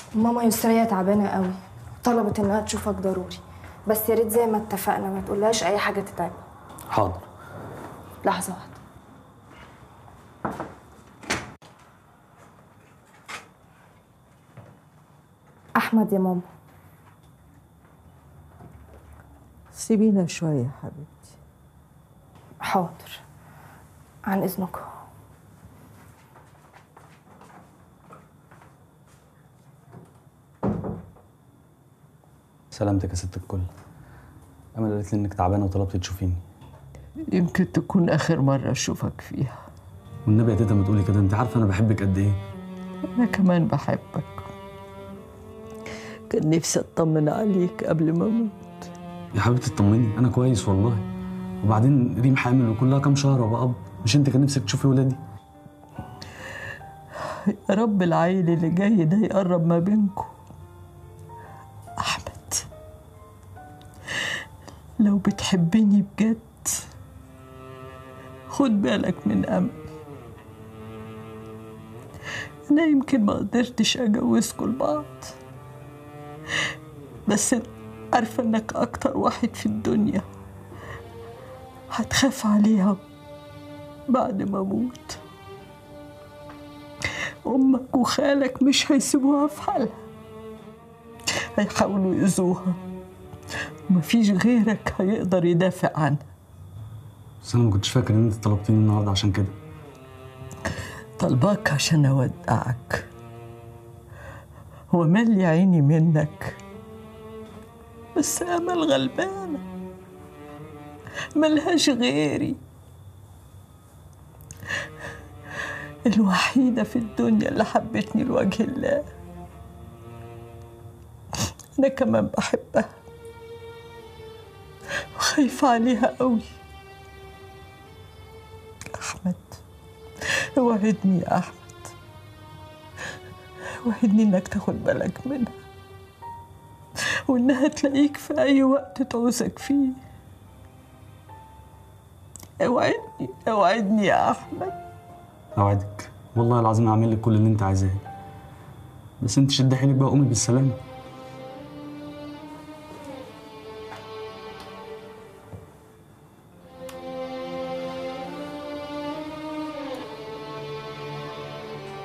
ماما يسرية تعبانة قوي طلبت انها تشوفك ضروري بس يا ريت زي ما اتفقنا ما تقولهاش اي حاجة تتعب حاضر لحظة واحدة أحمد يا ماما سيبينا شوية يا حبيبتي حاضر عن إذنكم سلامتك يا ست الكل امل قالت لي انك تعبانه وطلبت تشوفيني يمكن تكون آخر مرة أشوفك فيها والنبي يا تيتا ما تقولي كده انت عارفه انا بحبك قد ايه أنا كمان بحبك كان نفسي أطمن عليك قبل ما أموت يا حبيبتي اطمني انا كويس والله وبعدين ريم حامل وكلها كام شهر وابقى اب مش انت كان نفسك تشوفي ولادي يا رب العيل اللي جاي ده يقرب ما بينكم أحمد لو بتحبني بجد خد بالك من أمل أنا يمكن ما قدرتش أجوزكوا لبعض بس عارفة إنك أكتر واحد في الدنيا هتخاف عليها بعد ما أموت أمك وخالك مش هيسيبوها في حالها هيحاولوا يأذوها ومفيش غيرك هيقدر يدافع عنها بس انا ما كنتش فاكر ان انت طلبتيني النهارده عشان كده طلبك عشان أودعك هو مالي عيني منك بس أمل غلبانة ملهاش غيري الوحيدة في الدنيا اللي حبتني لوجه الله أنا كمان بحبها وخايفة عليها قوي أحمد وعدني يا أحمد وعدني إنك تاخد بالك منها وإنها تلاقيك في أي وقت تعوزك فيه اوعدني اوعدني يا أحمد اوعدك والله العظيم هعمل لك كل اللي انت عايزاه بس انت شد حيلك بقى قومي بالسلامه